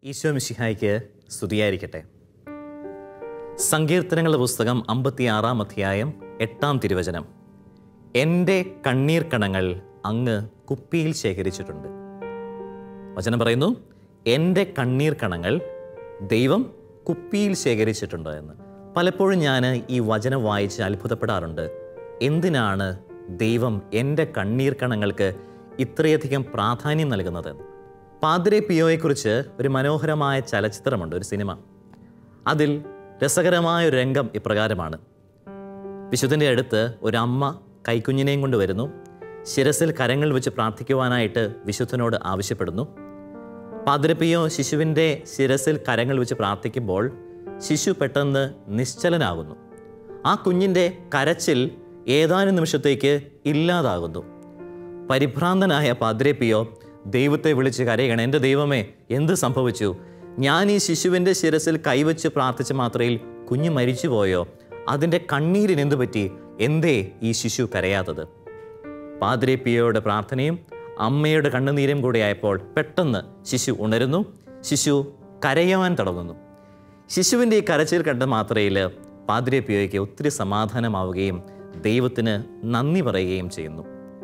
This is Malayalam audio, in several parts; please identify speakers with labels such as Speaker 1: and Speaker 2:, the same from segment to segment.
Speaker 1: ഈശോ മിശിഹായ്ക്ക് സ്തുതിയായിരിക്കട്ടെ സങ്കീർത്തനങ്ങളുടെ പുസ്തകം അമ്പത്തിയാറാം അധ്യായം എട്ടാം തിരുവചനം എൻ്റെ കണ്ണീർ കണങ്ങൾ അങ്ങ് കുപ്പിയിൽ ശേഖരിച്ചിട്ടുണ്ട് വചനം പറയുന്നു എൻ്റെ കണ്ണീർ കണങ്ങൾ ദൈവം കുപ്പിയിൽ ശേഖരിച്ചിട്ടുണ്ട് എന്ന് പലപ്പോഴും ഞാൻ ഈ വചനം വായിച്ച് അത്ഭുതപ്പെടാറുണ്ട് എന്തിനാണ് ദൈവം എൻ്റെ കണ്ണീർ കണങ്ങൾക്ക് ഇത്രയധികം പ്രാധാന്യം നൽകുന്നത് പാദ്രെ പിയോയെക്കുറിച്ച് ഒരു മനോഹരമായ ചലച്ചിത്രമുണ്ട് ഒരു സിനിമ അതിൽ രസകരമായ ഒരു രംഗം ഇപ്രകാരമാണ് വിശുദ്ധൻ്റെ അടുത്ത് ഒരമ്മ കൈക്കുഞ്ഞിനെയും കൊണ്ട് വരുന്നു ശിരസിൽ കരങ്ങൾ വെച്ച് പ്രാർത്ഥിക്കുവാനായിട്ട് വിശുദ്ധനോട് ആവശ്യപ്പെടുന്നു പാതിരപ്പിയോ ശിശുവിൻ്റെ ശിരസിൽ കരങ്ങൾ വെച്ച് പ്രാർത്ഥിക്കുമ്പോൾ ശിശു പെട്ടെന്ന് നിശ്ചലനാകുന്നു ആ കുഞ്ഞിൻ്റെ കരച്ചിൽ ഏതാനും നിമിഷത്തേക്ക് ഇല്ലാതാകുന്നു പരിഭ്രാന്തനായ പാദ്രേപ്പിയോ ദൈവത്തെ വിളിച്ച് കരയണം എൻ്റെ ദൈവമേ എന്ത് സംഭവിച്ചു ഞാൻ ഈ ശിശുവിൻ്റെ ശിരസിൽ കൈവച്ച് പ്രാർത്ഥിച്ച മാത്രയിൽ കുഞ്ഞ് മരിച്ചുപോയോ അതിൻ്റെ കണ്ണീരിന് എന്തു പറ്റി എന്തേ ഈ ശിശു കരയാത്തത് പാദ്രേപ്പിയോയുടെ പ്രാർത്ഥനയും അമ്മയുടെ കണ്ണുനീരും കൂടെ ആയപ്പോൾ പെട്ടെന്ന് ശിശു ഉണരുന്നു ശിശു കരയുവാൻ തുടങ്ങുന്നു ശിശുവിൻ്റെ ഈ കരച്ചിൽ കണ്ട മാത്രയിൽ പാദ്രേപ്പിയോയ്ക്ക് ഒത്തിരി സമാധാനമാവുകയും ദൈവത്തിന് നന്ദി പറയുകയും ചെയ്യുന്നു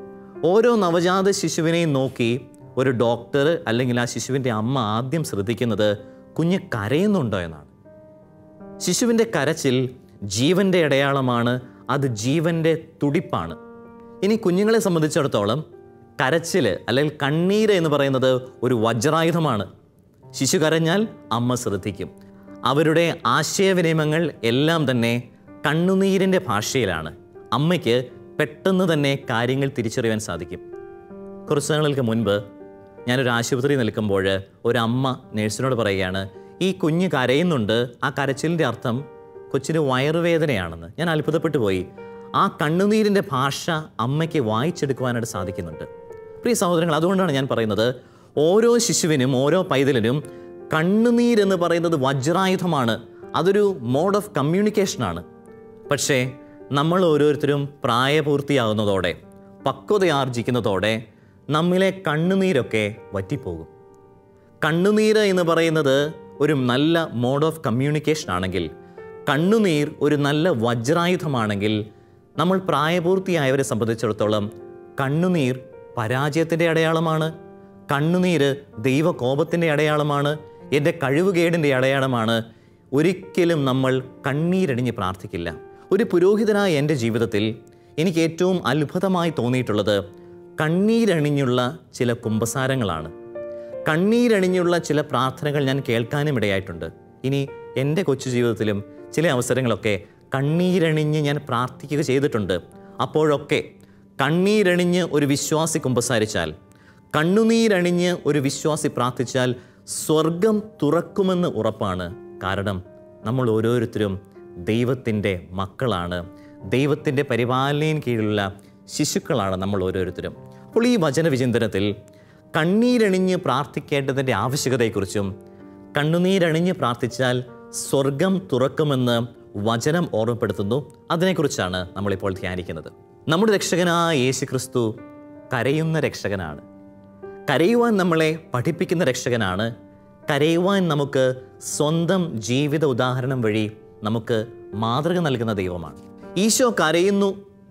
Speaker 1: ഓരോ നവജാത ശിശുവിനെയും നോക്കി ഒരു ഡോക്ടർ അല്ലെങ്കിൽ ആ ശിശുവിൻ്റെ അമ്മ ആദ്യം ശ്രദ്ധിക്കുന്നത് കുഞ്ഞ് കരയുന്നുണ്ടോ എന്നാണ് ശിശുവിൻ്റെ കരച്ചിൽ ജീവൻ്റെ അടയാളമാണ് അത് ജീവൻ്റെ തുടിപ്പാണ് ഇനി കുഞ്ഞുങ്ങളെ സംബന്ധിച്ചിടത്തോളം കരച്ചിൽ അല്ലെങ്കിൽ കണ്ണീര് എന്ന് പറയുന്നത് ഒരു വജ്രായുധമാണ് ശിശു കരഞ്ഞാൽ അമ്മ ശ്രദ്ധിക്കും അവരുടെ ആശയവിനിമയങ്ങൾ എല്ലാം തന്നെ കണ്ണുനീരിൻ്റെ ഭാഷയിലാണ് അമ്മയ്ക്ക് പെട്ടെന്ന് തന്നെ കാര്യങ്ങൾ തിരിച്ചറിയാൻ സാധിക്കും കുറച്ച് നാളുകൾക്ക് മുൻപ് ഞാനൊരു ആശുപത്രി നിൽക്കുമ്പോൾ ഒരു അമ്മ നേഴ്സിനോട് പറയുകയാണ് ഈ കുഞ്ഞ് കരയുന്നുണ്ട് ആ കരച്ചിലിൻ്റെ അർത്ഥം കൊച്ചിന് വയറുവേദനയാണെന്ന് ഞാൻ അത്ഭുതപ്പെട്ടു പോയി ആ കണ്ണുനീരിൻ്റെ ഭാഷ അമ്മയ്ക്ക് വായിച്ചെടുക്കുവാനായിട്ട് സാധിക്കുന്നുണ്ട് പ്രിയ സഹോദരങ്ങൾ അതുകൊണ്ടാണ് ഞാൻ പറയുന്നത് ഓരോ ശിശുവിനും ഓരോ പൈതലിനും കണ്ണുനീരെന്ന് പറയുന്നത് വജ്രായുധമാണ് അതൊരു മോഡ് ഓഫ് കമ്മ്യൂണിക്കേഷനാണ് പക്ഷേ നമ്മൾ ഓരോരുത്തരും പ്രായപൂർത്തിയാകുന്നതോടെ പക്വതയാർജിക്കുന്നതോടെ നമ്മിലെ കണ്ണുനീരൊക്കെ വറ്റിപ്പോകും കണ്ണുനീര് എന്ന് പറയുന്നത് ഒരു നല്ല മോഡ് ഓഫ് കമ്മ്യൂണിക്കേഷൻ ആണെങ്കിൽ കണ്ണുനീർ ഒരു നല്ല വജ്രായുധമാണെങ്കിൽ നമ്മൾ പ്രായപൂർത്തിയായവരെ സംബന്ധിച്ചിടത്തോളം കണ്ണുനീർ പരാജയത്തിൻ്റെ അടയാളമാണ് കണ്ണുനീര് ദൈവകോപത്തിൻ്റെ അടയാളമാണ് എൻ്റെ കഴിവുകേടിൻ്റെ അടയാളമാണ് ഒരിക്കലും നമ്മൾ കണ്ണീരണിഞ്ഞ് പ്രാർത്ഥിക്കില്ല ഒരു പുരോഹിതനായ എൻ്റെ ജീവിതത്തിൽ എനിക്ക് ഏറ്റവും അത്ഭുതമായി തോന്നിയിട്ടുള്ളത് കണ്ണീരണിഞ്ഞുള്ള ചില കുമ്പസാരങ്ങളാണ് കണ്ണീരണിഞ്ഞുള്ള ചില പ്രാർത്ഥനകൾ ഞാൻ കേൾക്കാനും ഇടയായിട്ടുണ്ട് ഇനി എൻ്റെ കൊച്ചു ജീവിതത്തിലും ചില അവസരങ്ങളൊക്കെ കണ്ണീരണിഞ്ഞ് ഞാൻ പ്രാർത്ഥിക്കുക ചെയ്തിട്ടുണ്ട് അപ്പോഴൊക്കെ കണ്ണീരണിഞ്ഞ് ഒരു വിശ്വാസി കുമ്പസാരിച്ചാൽ കണ്ണുനീരണിഞ്ഞ് ഒരു വിശ്വാസി പ്രാർത്ഥിച്ചാൽ സ്വർഗം തുറക്കുമെന്ന് ഉറപ്പാണ് കാരണം നമ്മൾ ഓരോരുത്തരും ദൈവത്തിൻ്റെ മക്കളാണ് ദൈവത്തിൻ്റെ പരിപാലനയും കീഴിലുള്ള ശിശുക്കളാണ് നമ്മൾ ഓരോരുത്തരും അപ്പോൾ ഈ വചന വിചിന്തനത്തിൽ കണ്ണീരണിഞ്ഞ് പ്രാർത്ഥിക്കേണ്ടതിൻ്റെ ആവശ്യകതയെക്കുറിച്ചും കണ്ണുനീരണിഞ്ഞ് പ്രാർത്ഥിച്ചാൽ സ്വർഗം തുറക്കുമെന്ന് വചനം ഓർമ്മപ്പെടുത്തുന്നു അതിനെക്കുറിച്ചാണ് നമ്മളിപ്പോൾ ധ്യാനിക്കുന്നത് നമ്മുടെ രക്ഷകനായ യേശു ക്രിസ്തു കരയുന്ന രക്ഷകനാണ് കരയുവാൻ നമ്മളെ പഠിപ്പിക്കുന്ന രക്ഷകനാണ് കരയുവാൻ നമുക്ക് സ്വന്തം ജീവിത ഉദാഹരണം വഴി നമുക്ക് മാതൃക നൽകുന്ന ദൈവമാണ് ഈശോ കരയുന്നു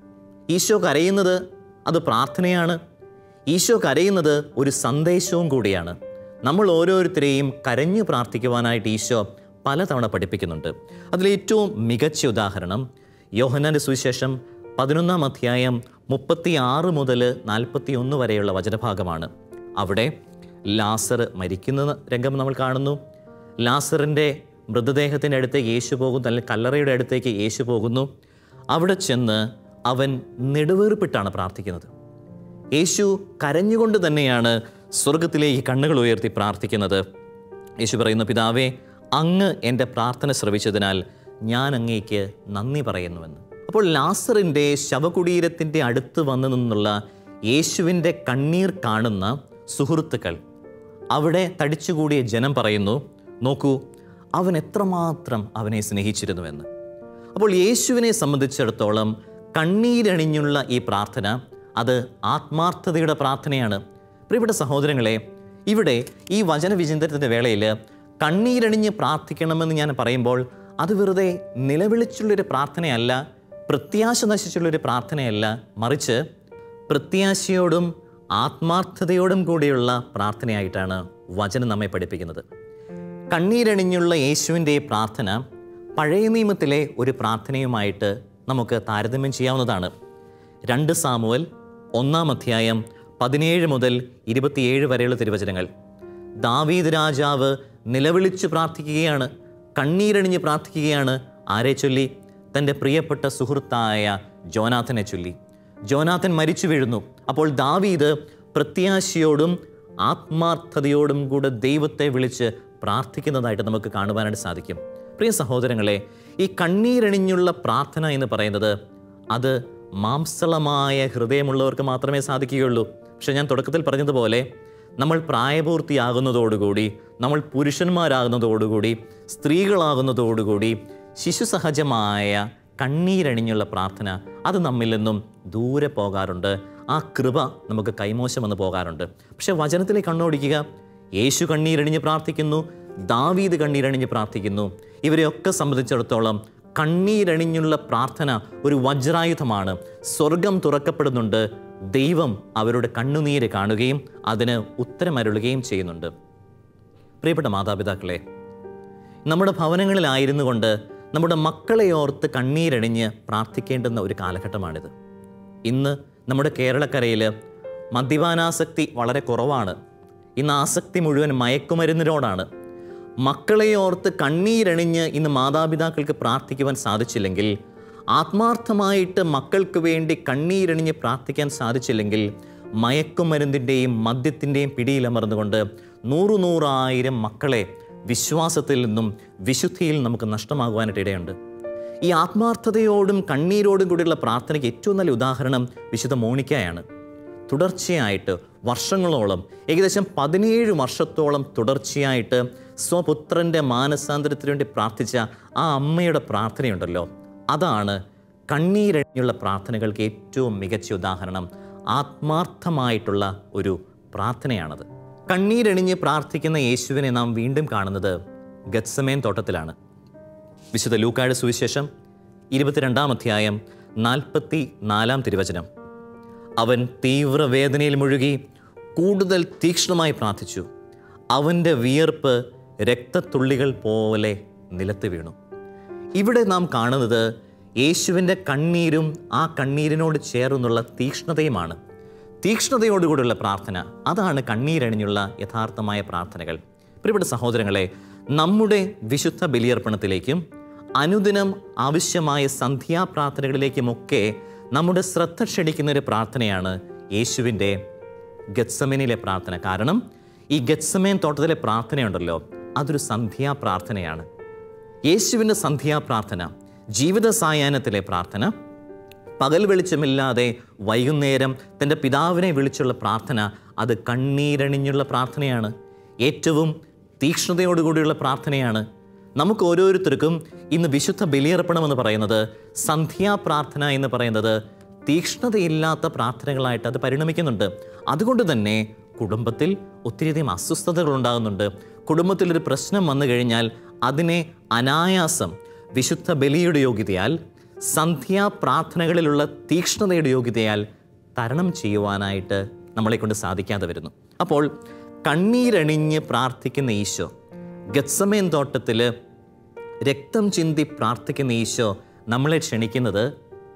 Speaker 1: ഈശോ കരയുന്നത് അത് പ്രാർത്ഥനയാണ് ഈശോ കരയുന്നത് ഒരു സന്ദേശവും കൂടിയാണ് നമ്മൾ ഓരോരുത്തരെയും കരഞ്ഞു പ്രാർത്ഥിക്കുവാനായിട്ട് ഈശോ പലതവണ പഠിപ്പിക്കുന്നുണ്ട് അതിലേറ്റവും മികച്ച ഉദാഹരണം യോഹന്നാൻ്റെ സുവിശേഷം പതിനൊന്നാം അധ്യായം മുപ്പത്തി ആറ് മുതൽ നാൽപ്പത്തി ഒന്ന് വരെയുള്ള വചനഭാഗമാണ് അവിടെ ലാസർ മരിക്കുന്ന രംഗം നമ്മൾ കാണുന്നു ലാസറിൻ്റെ മൃതദേഹത്തിൻ്റെ അടുത്തേക്ക് യേശു പോകുന്നു അല്ലെങ്കിൽ കല്ലറയുടെ അടുത്തേക്ക് യേശു പോകുന്നു അവിടെ ചെന്ന് അവൻ നെടുവേർപ്പിട്ടാണ് പ്രാർത്ഥിക്കുന്നത് യേശു കരഞ്ഞുകൊണ്ട് തന്നെയാണ് സ്വർഗത്തിലേക്ക് കണ്ണുകൾ ഉയർത്തി പ്രാർത്ഥിക്കുന്നത് യേശു പറയുന്നു പിതാവേ അങ്ങ് എൻ്റെ പ്രാർത്ഥന ശ്രവിച്ചതിനാൽ ഞാൻ അങ്ങേക്ക് നന്ദി പറയുന്നുവെന്ന് അപ്പോൾ ലാസറിൻ്റെ ശവകുടീരത്തിൻ്റെ അടുത്ത് വന്നു നിന്നുള്ള യേശുവിൻ്റെ കണ്ണീർ കാണുന്ന സുഹൃത്തുക്കൾ അവിടെ തടിച്ചുകൂടിയ ജനം പറയുന്നു നോക്കൂ അവൻ എത്രമാത്രം അവനെ സ്നേഹിച്ചിരുന്നുവെന്ന് അപ്പോൾ യേശുവിനെ സംബന്ധിച്ചിടത്തോളം കണ്ണീരണിഞ്ഞുള്ള ഈ പ്രാർത്ഥന അത് ആത്മാർത്ഥതയുടെ പ്രാർത്ഥനയാണ് പ്രിയപ്പെട്ട സഹോദരങ്ങളെ ഇവിടെ ഈ വചനവിചിന്തനത്തിൻ്റെ വേളയിൽ കണ്ണീരണിഞ്ഞ് പ്രാർത്ഥിക്കണമെന്ന് ഞാൻ പറയുമ്പോൾ അത് വെറുതെ നിലവിളിച്ചുള്ളൊരു പ്രാർത്ഥനയല്ല പ്രത്യാശ നശിച്ചുള്ളൊരു പ്രാർത്ഥനയല്ല മറിച്ച് പ്രത്യാശയോടും ആത്മാർത്ഥതയോടും കൂടിയുള്ള പ്രാർത്ഥനയായിട്ടാണ് വചനം നമ്മെ പഠിപ്പിക്കുന്നത് കണ്ണീരണിഞ്ഞുള്ള യേശുവിൻ്റെ ഈ പ്രാർത്ഥന പഴയ നിയമത്തിലെ ഒരു പ്രാർത്ഥനയുമായിട്ട് നമുക്ക് താരതമ്യം ചെയ്യാവുന്നതാണ് രണ്ട് സാമുവൽ ഒന്നാം അധ്യായം പതിനേഴ് മുതൽ ഇരുപത്തിയേഴ് വരെയുള്ള തിരുവചനങ്ങൾ ദാവീദ് രാജാവ് നിലവിളിച്ച് പ്രാർത്ഥിക്കുകയാണ് കണ്ണീരണിഞ്ഞ് പ്രാർത്ഥിക്കുകയാണ് ആരെ ചൊല്ലി തൻ്റെ പ്രിയപ്പെട്ട സുഹൃത്തായ ജോനാഥനെ ചൊല്ലി ജോനാഥൻ മരിച്ചു വീഴുന്നു അപ്പോൾ ദാവീദ് പ്രത്യാശയോടും ആത്മാർത്ഥതയോടും കൂടെ ദൈവത്തെ വിളിച്ച് പ്രാർത്ഥിക്കുന്നതായിട്ട് നമുക്ക് കാണുവാനായിട്ട് സാധിക്കും പ്രിയ സഹോദരങ്ങളെ ഈ കണ്ണീരണിഞ്ഞുള്ള പ്രാർത്ഥന എന്ന് പറയുന്നത് അത് മാംസളമായ ഹൃദയമുള്ളവർക്ക് മാത്രമേ സാധിക്കുകയുള്ളൂ പക്ഷെ ഞാൻ തുടക്കത്തിൽ പറഞ്ഞതുപോലെ നമ്മൾ പ്രായപൂർത്തിയാകുന്നതോടുകൂടി നമ്മൾ പുരുഷന്മാരാകുന്നതോടുകൂടി സ്ത്രീകളാകുന്നതോടുകൂടി ശിശുസഹജമായ കണ്ണീരണിഞ്ഞുള്ള പ്രാർത്ഥന അത് നമ്മിൽ നിന്നും ദൂരെ പോകാറുണ്ട് ആ കൃപ നമുക്ക് കൈമോശം വന്ന് പോകാറുണ്ട് പക്ഷെ വചനത്തിലേക്ക് കണ്ണോടിക്കുക യേശു കണ്ണീരണിഞ്ഞ് പ്രാർത്ഥിക്കുന്നു ദാവീദ് കണ്ണീരണിഞ്ഞ് പ്രാർത്ഥിക്കുന്നു ഇവരെയൊക്കെ സംബന്ധിച്ചിടത്തോളം കണ്ണീരണിഞ്ഞുള്ള പ്രാർത്ഥന ഒരു വജ്രായുധമാണ് സ്വർഗം തുറക്കപ്പെടുന്നുണ്ട് ദൈവം അവരുടെ കണ്ണുനീര് കാണുകയും അതിന് ഉത്തരമരുളുകയും ചെയ്യുന്നുണ്ട് പ്രിയപ്പെട്ട മാതാപിതാക്കളെ നമ്മുടെ ഭവനങ്ങളിലായിരുന്നു കൊണ്ട് നമ്മുടെ മക്കളെ ഓർത്ത് കണ്ണീരണിഞ്ഞ് പ്രാർത്ഥിക്കേണ്ടുന്ന ഒരു കാലഘട്ടമാണിത് ഇന്ന് നമ്മുടെ കേരളക്കരയിൽ മദ്യപാനാസക്തി വളരെ കുറവാണ് ഇന്ന് ആസക്തി മുഴുവൻ മയക്കുമരുന്നിനോടാണ് മക്കളെ ഓർത്ത് കണ്ണീരണിഞ്ഞ് ഇന്ന് മാതാപിതാക്കൾക്ക് പ്രാർത്ഥിക്കുവാൻ സാധിച്ചില്ലെങ്കിൽ ആത്മാർത്ഥമായിട്ട് മക്കൾക്ക് വേണ്ടി കണ്ണീരണിഞ്ഞ് പ്രാർത്ഥിക്കാൻ സാധിച്ചില്ലെങ്കിൽ മയക്കുമരുന്നിൻ്റെയും മദ്യത്തിൻ്റെയും പിടിയിലമർന്നുകൊണ്ട് നൂറു നൂറായിരം മക്കളെ വിശ്വാസത്തിൽ നിന്നും വിശുദ്ധിയിൽ നമുക്ക് നഷ്ടമാകുവാനായിട്ട് ഇടയുണ്ട് ഈ ആത്മാർത്ഥതയോടും കണ്ണീരോടും കൂടിയുള്ള പ്രാർത്ഥനയ്ക്ക് ഏറ്റവും നല്ല ഉദാഹരണം വിശുദ്ധ മോണിക്കയാണ് തുടർച്ചയായിട്ട് വർഷങ്ങളോളം ഏകദേശം പതിനേഴ് വർഷത്തോളം തുടർച്ചയായിട്ട് സ്വപുത്രൻ്റെ മാനസാന്തരത്തിന് വേണ്ടി പ്രാർത്ഥിച്ച ആ അമ്മയുടെ പ്രാർത്ഥനയുണ്ടല്ലോ അതാണ് കണ്ണീരണിഞ്ഞുള്ള പ്രാർത്ഥനകൾക്ക് ഏറ്റവും മികച്ച ഉദാഹരണം ആത്മാർത്ഥമായിട്ടുള്ള ഒരു പ്രാർത്ഥനയാണത് കണ്ണീരണിഞ്ഞ് പ്രാർത്ഥിക്കുന്ന യേശുവിനെ നാം വീണ്ടും കാണുന്നത് ഗത്സമേൻ തോട്ടത്തിലാണ് വിശുദ്ധ ലൂക്കായുടെ സുവിശേഷം ഇരുപത്തിരണ്ടാം അധ്യായം നാൽപ്പത്തി നാലാം തിരുവചനം അവൻ തീവ്രവേദനയിൽ മുഴുകി കൂടുതൽ തീക്ഷ്ണമായി പ്രാർത്ഥിച്ചു അവൻ്റെ വിയർപ്പ് രക്തത്തുള്ളികൾ പോലെ നിലത്ത് വീണു ഇവിടെ നാം കാണുന്നത് യേശുവിൻ്റെ കണ്ണീരും ആ കണ്ണീരിനോട് ചേർന്നുള്ള തീക്ഷ്ണതയുമാണ് തീക്ഷ്ണതയോടുകൂടിയുള്ള പ്രാർത്ഥന അതാണ് കണ്ണീരണിഞ്ഞുള്ള യഥാർത്ഥമായ പ്രാർത്ഥനകൾ പ്രിയപ്പെട്ട സഹോദരങ്ങളെ നമ്മുടെ വിശുദ്ധ ബലിയർപ്പണത്തിലേക്കും അനുദിനം ആവശ്യമായ സന്ധ്യാപ്രാർത്ഥനകളിലേക്കുമൊക്കെ നമ്മുടെ ശ്രദ്ധ ക്ഷണിക്കുന്ന ഒരു പ്രാർത്ഥനയാണ് യേശുവിൻ്റെ ഗത്സമേനിലെ പ്രാർത്ഥന കാരണം ഈ ഗത്സമേൻ തോട്ടത്തിലെ പ്രാർത്ഥനയുണ്ടല്ലോ അതൊരു സന്ധ്യാപ്രാർത്ഥനയാണ് യേശുവിൻ്റെ സന്ധ്യാപ്രാർത്ഥന ജീവിത സായാഹ്നത്തിലെ പ്രാർത്ഥന പകൽ വെളിച്ചമില്ലാതെ വൈകുന്നേരം തൻ്റെ പിതാവിനെ വിളിച്ചുള്ള പ്രാർത്ഥന അത് കണ്ണീരണിഞ്ഞുള്ള പ്രാർത്ഥനയാണ് ഏറ്റവും തീക്ഷ്ണതയോടുകൂടിയുള്ള പ്രാർത്ഥനയാണ് നമുക്ക് ഓരോരുത്തർക്കും ഇന്ന് വിശുദ്ധ ബലിയർപ്പണമെന്ന് പറയുന്നത് സന്ധ്യാപ്രാർത്ഥന എന്ന് പറയുന്നത് തീക്ഷ്ണതയില്ലാത്ത പ്രാർത്ഥനകളായിട്ട് അത് പരിണമിക്കുന്നുണ്ട് അതുകൊണ്ട് തന്നെ കുടുംബത്തിൽ ഒത്തിരിയധികം അസ്വസ്ഥതകൾ ഉണ്ടാകുന്നുണ്ട് കുടുംബത്തിലൊരു പ്രശ്നം വന്നു കഴിഞ്ഞാൽ അതിനെ അനായാസം വിശുദ്ധ ബലിയുടെ യോഗ്യതയാൽ സന്ധ്യാപ്രാർത്ഥനകളിലുള്ള തീക്ഷ്ണതയുടെ യോഗ്യതയാൽ തരണം ചെയ്യുവാനായിട്ട് നമ്മളെ കൊണ്ട് സാധിക്കാതെ വരുന്നു അപ്പോൾ കണ്ണീരണിഞ്ഞ് പ്രാർത്ഥിക്കുന്ന ഈശോ ഗത്സമേൻ തോട്ടത്തിൽ രക്തം ചിന്തി പ്രാർത്ഥിക്കുന്ന ഈശോ നമ്മളെ ക്ഷണിക്കുന്നത്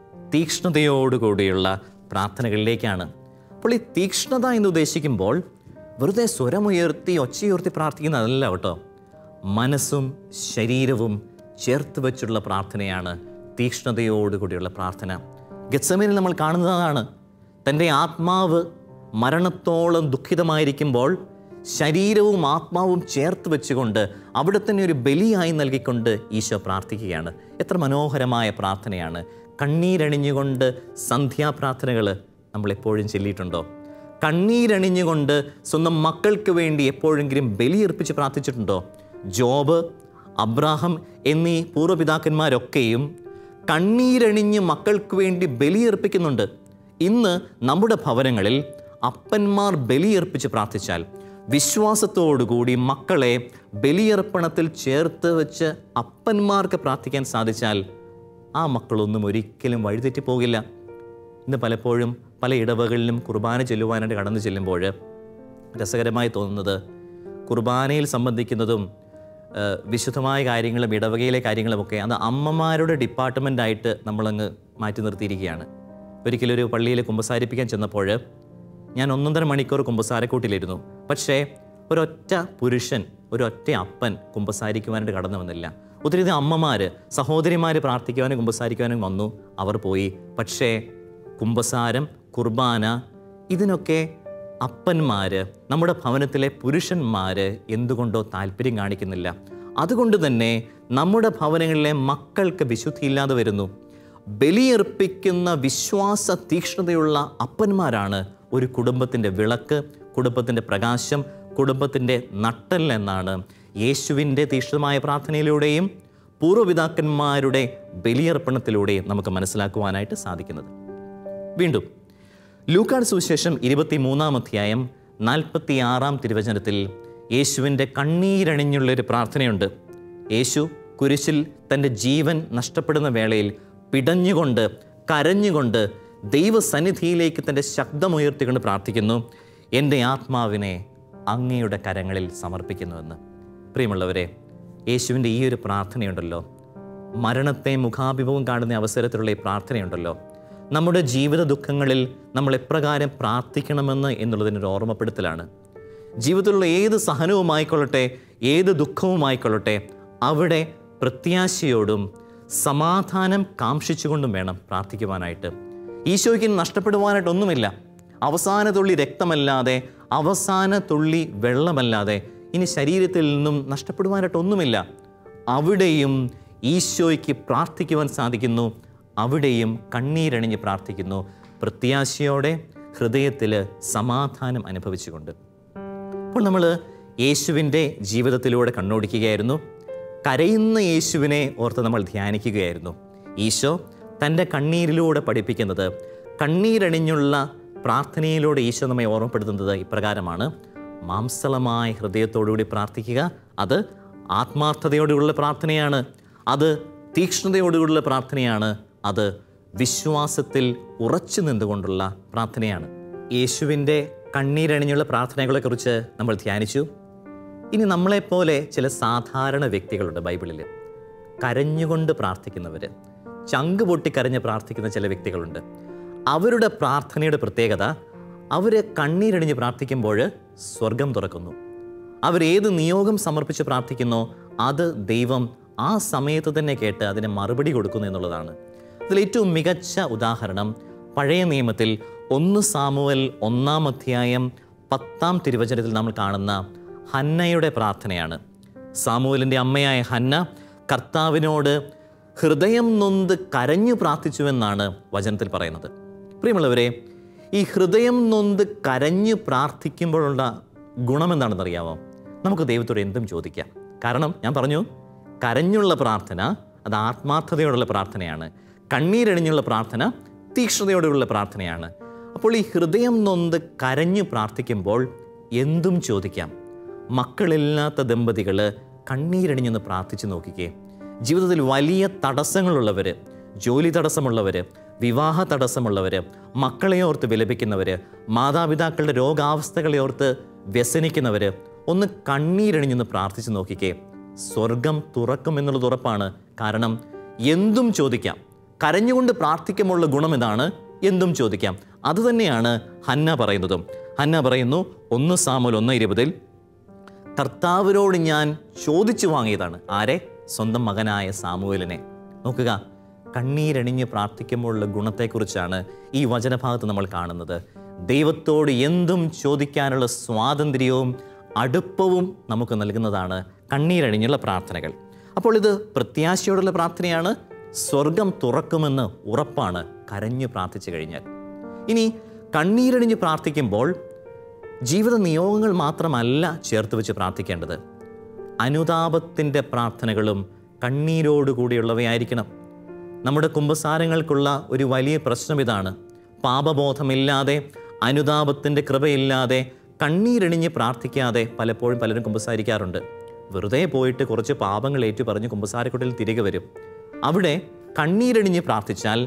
Speaker 1: തീക്ഷ്ണതയോടുകൂടിയുള്ള പ്രാർത്ഥനകളിലേക്കാണ് അപ്പോൾ ഈ തീക്ഷ്ണത എന്ന് ഉദ്ദേശിക്കുമ്പോൾ വെറുതെ സ്വരമുയർത്തി ഒച്ചയുയർത്തി പ്രാർത്ഥിക്കുന്നതല്ല കേട്ടോ മനസ്സും ശരീരവും ചേർത്ത് വെച്ചുള്ള പ്രാർത്ഥനയാണ് തീക്ഷ്ണതയോടുകൂടിയുള്ള പ്രാർത്ഥന ഗത്സമേനിൽ നമ്മൾ കാണുന്നതാണ് തൻ്റെ ആത്മാവ് മരണത്തോളം ദുഃഖിതമായിരിക്കുമ്പോൾ ശരീരവും ആത്മാവും ചേർത്ത് വെച്ചുകൊണ്ട് അവിടെ തന്നെ ഒരു ബലിയായി നൽകിക്കൊണ്ട് ഈശോ പ്രാർത്ഥിക്കുകയാണ് എത്ര മനോഹരമായ പ്രാർത്ഥനയാണ് കണ്ണീരണിഞ്ഞുകൊണ്ട് സന്ധ്യാപ്രാർത്ഥനകൾ നമ്മൾ എപ്പോഴും ചൊല്ലിയിട്ടുണ്ടോ കണ്ണീരണിഞ്ഞുകൊണ്ട് സ്വന്തം മക്കൾക്ക് വേണ്ടി എപ്പോഴെങ്കിലും ബലിയർപ്പിച്ച് പ്രാർത്ഥിച്ചിട്ടുണ്ടോ ജോബ് അബ്രാഹം എന്നീ പൂർവ്വപിതാക്കന്മാരൊക്കെയും കണ്ണീരണിഞ്ഞ് മക്കൾക്ക് വേണ്ടി ബലിയർപ്പിക്കുന്നുണ്ട് ഇന്ന് നമ്മുടെ ഭവനങ്ങളിൽ അപ്പന്മാർ ബലിയർപ്പിച്ച് പ്രാർത്ഥിച്ചാൽ വിശ്വാസത്തോടുകൂടി മക്കളെ ബലിയർപ്പണത്തിൽ ചേർത്ത് വെച്ച് അപ്പന്മാർക്ക് പ്രാർത്ഥിക്കാൻ സാധിച്ചാൽ ആ മക്കളൊന്നും ഒരിക്കലും വഴിതെറ്റി പോകില്ല ഇന്ന് പലപ്പോഴും പല ഇടവകളിലും കുർബാന ചെല്ലുവാനായിട്ട് കടന്നു ചെല്ലുമ്പോൾ രസകരമായി തോന്നുന്നത് കുർബാനയിൽ സംബന്ധിക്കുന്നതും ആ, വിശുദ്ധമായ കാര്യങ്ങളും ഇടവകയിലെ കാര്യങ്ങളുമൊക്കെ അത് അമ്മമാരുടെ ഡിപ്പാർട്ട്മെൻ്റായിട്ട് നമ്മളങ്ങ് മാറ്റി നിർത്തിയിരിക്കുകയാണ് ഒരിക്കലൊരു പള്ളിയിൽ കുമ്പസാരിപ്പിക്കാൻ ചെന്നപ്പോൾ ഞാൻ ഒന്നൊന്നര മണിക്കൂർ കുമ്പസാരക്കൂട്ടിലിരുന്നു പക്ഷേ ഒരൊറ്റ പുരുഷൻ ഒരൊറ്റ അപ്പൻ കുമ്പസാരിക്കുവാനായിട്ട് കടന്നു വന്നില്ല ഒത്തിരി അമ്മമാർ സഹോദരിമാർ പ്രാർത്ഥിക്കുവാനും കുമ്പസാരിക്കുവാനും വന്നു അവർ പോയി പക്ഷേ കുമ്പസാരം കുർബാന ഇതിനൊക്കെ അപ്പന്മാര് നമ്മുടെ ഭവനത്തിലെ പുരുഷന്മാര് എന്തുകൊണ്ടോ താല്പര്യം കാണിക്കുന്നില്ല അതുകൊണ്ട് തന്നെ നമ്മുടെ ഭവനങ്ങളിലെ മക്കൾക്ക് വിശുദ്ധിയില്ലാതെ വരുന്നു ബലിയർപ്പിക്കുന്ന വിശ്വാസ തീക്ഷ്ണതയുള്ള അപ്പന്മാരാണ് ഒരു കുടുംബത്തിൻ്റെ വിളക്ക് കുടുംബത്തിൻ്റെ പ്രകാശം കുടുംബത്തിൻ്റെ നട്ടൽ എന്നാണ് യേശുവിൻ്റെ തീക്ഷ്ണമായ പ്രാർത്ഥനയിലൂടെയും പൂർവ്വപിതാക്കന്മാരുടെ ബലിയർപ്പണത്തിലൂടെയും നമുക്ക് മനസ്സിലാക്കുവാനായിട്ട് സാധിക്കുന്നത് വീണ്ടും ലൂക്കാട് സുവിശേഷം ഇരുപത്തി മൂന്നാം അധ്യായം നാൽപ്പത്തി ആറാം തിരുവചനത്തിൽ യേശുവിൻ്റെ കണ്ണീരണിഞ്ഞുള്ളൊരു പ്രാർത്ഥനയുണ്ട് യേശു കുരിശിൽ തൻ്റെ ജീവൻ നഷ്ടപ്പെടുന്ന വേളയിൽ പിടഞ്ഞുകൊണ്ട് കരഞ്ഞുകൊണ്ട് ദൈവസന്നിധിയിലേക്ക് തൻ്റെ ശബ്ദമുയർത്തിക്കൊണ്ട് പ്രാർത്ഥിക്കുന്നു എൻ്റെ ആത്മാവിനെ അങ്ങയുടെ കരങ്ങളിൽ സമർപ്പിക്കുന്നുവെന്ന് പ്രിയമുള്ളവരെ യേശുവിൻ്റെ ഈ ഒരു പ്രാർത്ഥനയുണ്ടല്ലോ മരണത്തെ മുഖാഭിമുഖം കാണുന്ന അവസരത്തിലുള്ള ഈ പ്രാർത്ഥനയുണ്ടല്ലോ നമ്മുടെ ജീവിത ദുഃഖങ്ങളിൽ നമ്മൾ എപ്രകാരം പ്രാർത്ഥിക്കണമെന്ന് എന്നുള്ളതിനൊരു ഓർമ്മപ്പെടുത്തലാണ് ജീവിതത്തിലുള്ള ഏത് സഹനവുമായിക്കൊള്ളട്ടെ ഏത് ദുഃഖവുമായിക്കൊള്ളട്ടെ അവിടെ പ്രത്യാശയോടും സമാധാനം കാംക്ഷിച്ചുകൊണ്ടും വേണം പ്രാർത്ഥിക്കുവാനായിട്ട് ഈശോയ്ക്ക് നഷ്ടപ്പെടുവാനായിട്ട് ഒന്നുമില്ല അവസാന തുള്ളി രക്തമല്ലാതെ അവസാന തുള്ളി വെള്ളമല്ലാതെ ഇനി ശരീരത്തിൽ നിന്നും നഷ്ടപ്പെടുവാനായിട്ട് ഒന്നുമില്ല അവിടെയും ഈശോയ്ക്ക് പ്രാർത്ഥിക്കുവാൻ സാധിക്കുന്നു അവിടെയും കണ്ണീരണിഞ്ഞ് പ്രാർത്ഥിക്കുന്നു പ്രത്യാശയോടെ ഹൃദയത്തിൽ സമാധാനം അനുഭവിച്ചുകൊണ്ട് അപ്പോൾ നമ്മൾ യേശുവിൻ്റെ ജീവിതത്തിലൂടെ കണ്ണോടിക്കുകയായിരുന്നു കരയുന്ന യേശുവിനെ ഓർത്ത് നമ്മൾ ധ്യാനിക്കുകയായിരുന്നു ഈശോ തൻ്റെ കണ്ണീരിലൂടെ പഠിപ്പിക്കുന്നത് കണ്ണീരണിഞ്ഞുള്ള പ്രാർത്ഥനയിലൂടെ ഈശോ നമ്മെ ഓർമ്മപ്പെടുത്തുന്നത് ഇപ്രകാരമാണ് മാംസളമായ ഹൃദയത്തോടുകൂടി പ്രാർത്ഥിക്കുക അത് ആത്മാർത്ഥതയോടുള്ള പ്രാർത്ഥനയാണ് അത് തീക്ഷ്ണതയോടുകൂടിയുള്ള പ്രാർത്ഥനയാണ് അത് വിശ്വാസത്തിൽ ഉറച്ചു നിന്നുകൊണ്ടുള്ള പ്രാർത്ഥനയാണ് യേശുവിൻ്റെ കണ്ണീരണിഞ്ഞുള്ള പ്രാർത്ഥനകളെക്കുറിച്ച് നമ്മൾ ധ്യാനിച്ചു ഇനി നമ്മളെപ്പോലെ ചില സാധാരണ വ്യക്തികളുണ്ട് ബൈബിളിൽ കരഞ്ഞുകൊണ്ട് പ്രാർത്ഥിക്കുന്നവർ ചങ്ക് പൊട്ടി കരഞ്ഞ് പ്രാർത്ഥിക്കുന്ന ചില വ്യക്തികളുണ്ട് അവരുടെ പ്രാർത്ഥനയുടെ പ്രത്യേകത അവർ കണ്ണീരണിഞ്ഞ് പ്രാർത്ഥിക്കുമ്പോൾ സ്വർഗം തുറക്കുന്നു അവരേത് നിയോഗം സമർപ്പിച്ച് പ്രാർത്ഥിക്കുന്നോ അത് ദൈവം ആ സമയത്ത് തന്നെ കേട്ട് അതിന് മറുപടി കൊടുക്കുന്നു എന്നുള്ളതാണ് ഇതിൽ ഏറ്റവും മികച്ച ഉദാഹരണം പഴയ നിയമത്തിൽ ഒന്ന് സാമുവൽ ഒന്നാം അധ്യായം പത്താം തിരുവചനത്തിൽ നമ്മൾ കാണുന്ന ഹന്നയുടെ പ്രാർത്ഥനയാണ് സാമുവലിൻ്റെ അമ്മയായ ഹന്ന കർത്താവിനോട് ഹൃദയം നൊന്ത് കരഞ്ഞു പ്രാർത്ഥിച്ചുവെന്നാണ് വചനത്തിൽ പറയുന്നത് പ്രിയമുള്ളവരെ ഈ ഹൃദയം നൊന്ത് കരഞ്ഞു പ്രാർത്ഥിക്കുമ്പോഴുള്ള ഗുണമെന്താണെന്നറിയാമോ നമുക്ക് ദൈവത്തോട് എന്തും ചോദിക്കാം കാരണം ഞാൻ പറഞ്ഞു കരഞ്ഞുള്ള പ്രാർത്ഥന അത് ആത്മാർത്ഥതയോടുള്ള പ്രാർത്ഥനയാണ് കണ്ണീരണിഞ്ഞുള്ള പ്രാർത്ഥന തീക്ഷ്ണതയോടുള്ള പ്രാർത്ഥനയാണ് അപ്പോൾ ഈ ഹൃദയം നൊന്ത് കരഞ്ഞു പ്രാർത്ഥിക്കുമ്പോൾ എന്തും ചോദിക്കാം മക്കളില്ലാത്ത ദമ്പതികൾ കണ്ണീരണിഞ്ഞൊന്ന് പ്രാർത്ഥിച്ചു നോക്കിക്കേ ജീവിതത്തിൽ വലിയ തടസ്സങ്ങളുള്ളവർ ജോലി തടസ്സമുള്ളവർ വിവാഹ തടസ്സമുള്ളവർ മക്കളെ ഓർത്ത് വിലപിക്കുന്നവർ മാതാപിതാക്കളുടെ രോഗാവസ്ഥകളെ ഓർത്ത് വ്യസനിക്കുന്നവർ ഒന്ന് കണ്ണീരണിഞ്ഞൊന്ന് പ്രാർത്ഥിച്ചു നോക്കിക്കേ സ്വർഗം തുറക്കും എന്നുള്ളത് ഉറപ്പാണ് കാരണം എന്തും ചോദിക്കാം കരഞ്ഞുകൊണ്ട് പ്രാർത്ഥിക്കുമ്പോഴുള്ള ഗുണം ഇതാണ് എന്തും ചോദിക്കാം അതുതന്നെയാണ് ഹന്ന പറയുന്നതും ഹന്ന പറയുന്നു ഒന്ന് സാമുൽ ഒന്ന് ഇരുപതിൽ കർത്താവിനോട് ഞാൻ ചോദിച്ചു വാങ്ങിയതാണ് ആരെ സ്വന്തം മകനായ സാമുവേലിനെ നോക്കുക കണ്ണീരണിഞ്ഞ് പ്രാർത്ഥിക്കുമ്പോഴുള്ള ഗുണത്തെക്കുറിച്ചാണ് ഈ വചനഭാഗത്ത് നമ്മൾ കാണുന്നത് ദൈവത്തോട് എന്തും ചോദിക്കാനുള്ള സ്വാതന്ത്ര്യവും അടുപ്പവും നമുക്ക് നൽകുന്നതാണ് കണ്ണീരണിഞ്ഞുള്ള പ്രാർത്ഥനകൾ അപ്പോൾ ഇത് പ്രത്യാശയോടുള്ള പ്രാർത്ഥനയാണ് സ്വർഗം തുറക്കുമെന്ന് ഉറപ്പാണ് കരഞ്ഞു പ്രാർത്ഥിച്ചു കഴിഞ്ഞാൽ ഇനി കണ്ണീരണിഞ്ഞ് പ്രാർത്ഥിക്കുമ്പോൾ ജീവിത നിയോഗങ്ങൾ മാത്രമല്ല ചേർത്ത് വെച്ച് പ്രാർത്ഥിക്കേണ്ടത് അനുതാപത്തിൻ്റെ പ്രാർത്ഥനകളും കണ്ണീരോടുകൂടിയുള്ളവയായിരിക്കണം നമ്മുടെ കുംഭസാരങ്ങൾക്കുള്ള ഒരു വലിയ പ്രശ്നം ഇതാണ് പാപബോധമില്ലാതെ അനുതാപത്തിൻ്റെ കൃപയില്ലാതെ കണ്ണീരണിഞ്ഞ് പ്രാർത്ഥിക്കാതെ പലപ്പോഴും പലരും കുമ്പസാരിക്കാറുണ്ട് വെറുതെ പോയിട്ട് കുറച്ച് പാപങ്ങൾ ഏറ്റു പറഞ്ഞ് കുമ്പസാരക്കുട്ടിൽ തിരികെ വരും അവിടെ കണ്ണീരണിഞ്ഞ് പ്രാർത്ഥിച്ചാൽ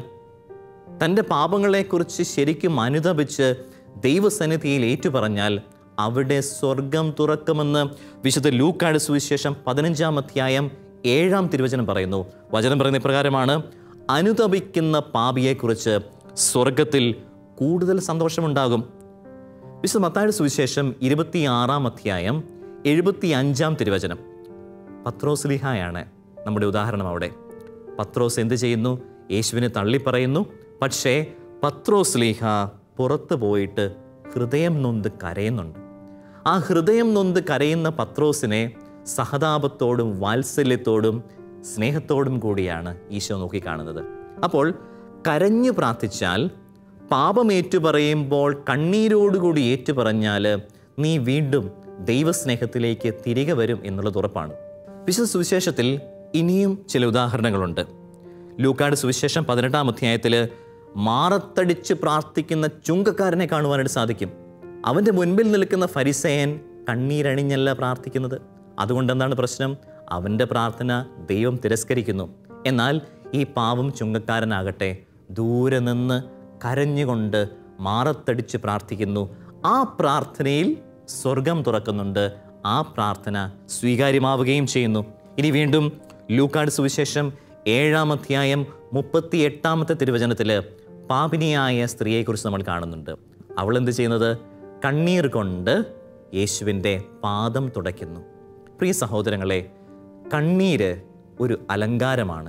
Speaker 1: തൻ്റെ പാപങ്ങളെക്കുറിച്ച് ശരിക്കും അനുതപിച്ച് ദൈവസന്നിധിയിൽ ഏറ്റുപറഞ്ഞാൽ അവിടെ സ്വർഗം തുറക്കുമെന്ന് വിശുദ്ധ ലൂക്കാട് സുവിശേഷം പതിനഞ്ചാം അധ്യായം ഏഴാം തിരുവചനം പറയുന്നു വചനം പറയുന്ന ഇപ്രകാരമാണ് അനുതപിക്കുന്ന പാപിയെക്കുറിച്ച് സ്വർഗത്തിൽ കൂടുതൽ സന്തോഷമുണ്ടാകും വിശുദ്ധ മത്തായുടെ സുവിശേഷം ഇരുപത്തിയാറാം അധ്യായം എഴുപത്തി അഞ്ചാം തിരുവചനം പത്രോസ്ലിഹായാണ് നമ്മുടെ ഉദാഹരണം അവിടെ പത്രോസ് എന്ത് ചെയ്യുന്നു യേശുവിനെ തള്ളിപ്പറയുന്നു പക്ഷേ പത്രോസ്ലിഹ പുറത്തു പോയിട്ട് ഹൃദയം നൊന്ത് കരയുന്നുണ്ട് ആ ഹൃദയം നൊന്ത് കരയുന്ന പത്രോസിനെ സഹതാപത്തോടും വാത്സല്യത്തോടും സ്നേഹത്തോടും കൂടിയാണ് ഈശോ നോക്കിക്കാണുന്നത് അപ്പോൾ കരഞ്ഞു പ്രാർത്ഥിച്ചാൽ പാപം ഏറ്റുപറയുമ്പോൾ കണ്ണീരോടുകൂടി ഏറ്റുപറഞ്ഞാൽ നീ വീണ്ടും ദൈവസ്നേഹത്തിലേക്ക് തിരികെ വരും എന്നുള്ളത് ഉറപ്പാണ് വിശുദ്ധ സുവിശേഷത്തിൽ ഇനിയും ചില ഉദാഹരണങ്ങളുണ്ട് ലൂക്കാട് സുവിശേഷം പതിനെട്ടാം അധ്യായത്തിൽ മാറത്തടിച്ച് പ്രാർത്ഥിക്കുന്ന ചുങ്കക്കാരനെ കാണുവാനായിട്ട് സാധിക്കും അവൻ്റെ മുൻപിൽ നിൽക്കുന്ന ഫരിസയൻ കണ്ണീരണിഞ്ഞല്ല പ്രാർത്ഥിക്കുന്നത് അതുകൊണ്ട് എന്താണ് പ്രശ്നം അവൻ്റെ പ്രാർത്ഥന ദൈവം തിരസ്കരിക്കുന്നു എന്നാൽ ഈ പാവം ചുങ്കക്കാരനാകട്ടെ ദൂരെ നിന്ന് കരഞ്ഞുകൊണ്ട് മാറത്തടിച്ച് പ്രാർത്ഥിക്കുന്നു ആ പ്രാർത്ഥനയിൽ സ്വർഗം തുറക്കുന്നുണ്ട് ആ പ്രാർത്ഥന സ്വീകാര്യമാവുകയും ചെയ്യുന്നു ഇനി വീണ്ടും ലൂക്കാട് സുവിശേഷം ഏഴാം അധ്യായം മുപ്പത്തി എട്ടാമത്തെ തിരുവചനത്തിൽ പാപിനിയായ സ്ത്രീയെക്കുറിച്ച് നമ്മൾ കാണുന്നുണ്ട് അവൾ എന്ത് ചെയ്യുന്നത് കണ്ണീർ കൊണ്ട് യേശുവിൻ്റെ പാദം തുടയ്ക്കുന്നു പ്രിയ സഹോദരങ്ങളെ കണ്ണീര് ഒരു അലങ്കാരമാണ്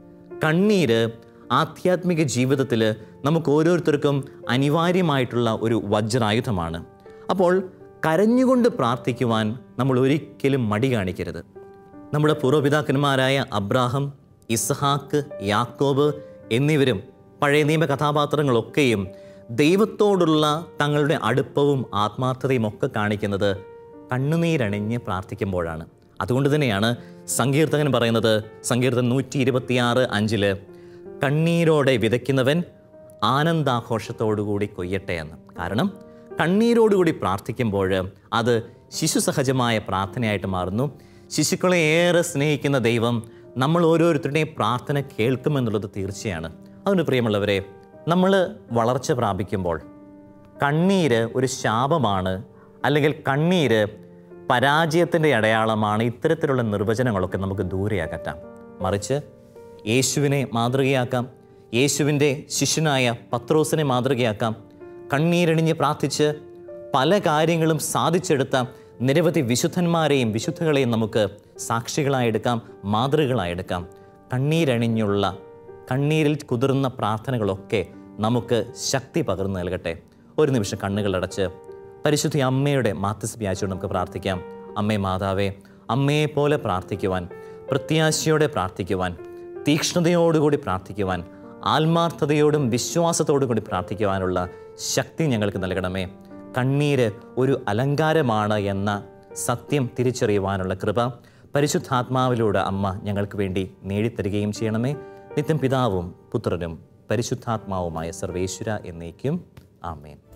Speaker 1: കണ്ണീര് ആധ്യാത്മിക ജീവിതത്തിൽ നമുക്ക് ഓരോരുത്തർക്കും അനിവാര്യമായിട്ടുള്ള ഒരു വജ്രായുധമാണ് അപ്പോൾ കരഞ്ഞുകൊണ്ട് പ്രാർത്ഥിക്കുവാൻ നമ്മൾ ഒരിക്കലും മടി കാണിക്കരുത് നമ്മുടെ പൂർവ്വപിതാക്കന്മാരായ അബ്രാഹം ഇസ്ഹാക്ക് യാക്കോബ് എന്നിവരും പഴയ നിയമ കഥാപാത്രങ്ങളൊക്കെയും ദൈവത്തോടുള്ള തങ്ങളുടെ അടുപ്പവും ആത്മാർത്ഥതയും ഒക്കെ കാണിക്കുന്നത് കണ്ണുനീരണിഞ്ഞ് പ്രാർത്ഥിക്കുമ്പോഴാണ് അതുകൊണ്ട് തന്നെയാണ് സങ്കീർത്തകൻ പറയുന്നത് സങ്കീർത്തൻ നൂറ്റി ഇരുപത്തിയാറ് അഞ്ചില് കണ്ണീരോടെ വിതയ്ക്കുന്നവൻ ആനന്ദാഘോഷത്തോടുകൂടി കൊയ്യട്ടെ എന്ന് കാരണം കണ്ണീരോടുകൂടി പ്രാർത്ഥിക്കുമ്പോൾ അത് ശിശു സഹജമായ പ്രാർത്ഥനയായിട്ട് മാറുന്നു ശിശുക്കളെ ഏറെ സ്നേഹിക്കുന്ന ദൈവം നമ്മൾ ഓരോരുത്തരുടെയും പ്രാർത്ഥന കേൾക്കുമെന്നുള്ളത് തീർച്ചയാണ് അതുകൊണ്ട് പ്രിയമുള്ളവരെ നമ്മൾ വളർച്ച പ്രാപിക്കുമ്പോൾ കണ്ണീര് ഒരു ശാപമാണ് അല്ലെങ്കിൽ കണ്ണീര് പരാജയത്തിൻ്റെ അടയാളമാണ് ഇത്തരത്തിലുള്ള നിർവചനങ്ങളൊക്കെ നമുക്ക് ദൂരെ അകറ്റാം മറിച്ച് യേശുവിനെ മാതൃകയാക്കാം യേശുവിൻ്റെ ശിഷ്യനായ പത്രോസിനെ മാതൃകയാക്കാം കണ്ണീരണിഞ്ഞ് പ്രാർത്ഥിച്ച് പല കാര്യങ്ങളും സാധിച്ചെടുത്ത നിരവധി വിശുദ്ധന്മാരെയും വിശുദ്ധകളെയും നമുക്ക് സാക്ഷികളായെടുക്കാം മാതൃകളായെടുക്കാം കണ്ണീരണിഞ്ഞുള്ള കണ്ണീരിൽ കുതിർന്ന പ്രാർത്ഥനകളൊക്കെ നമുക്ക് ശക്തി പകർന്നു നൽകട്ടെ ഒരു നിമിഷം കണ്ണുകളടച്ച് പരിശുദ്ധ അമ്മയുടെ മാത്യസ് വ്യാഴ്ചയോട് നമുക്ക് പ്രാർത്ഥിക്കാം അമ്മേ മാതാവേ അമ്മയെ പോലെ പ്രാർത്ഥിക്കുവാൻ പ്രത്യാശയോടെ പ്രാർത്ഥിക്കുവാൻ തീക്ഷ്ണതയോടുകൂടി പ്രാർത്ഥിക്കുവാൻ ആത്മാർത്ഥതയോടും വിശ്വാസത്തോടും കൂടി പ്രാർത്ഥിക്കുവാനുള്ള ശക്തി ഞങ്ങൾക്ക് നൽകണമേ കണ്ണീര് ഒരു അലങ്കാരമാണ് എന്ന സത്യം തിരിച്ചറിയുവാനുള്ള കൃപ പരിശുദ്ധാത്മാവിലൂടെ അമ്മ ഞങ്ങൾക്ക് വേണ്ടി നേടിത്തരികയും ചെയ്യണമേ നിത്യം പിതാവും പുത്രനും പരിശുദ്ധാത്മാവുമായ സർവേശ്വര എന്നേക്കും ആമേൻ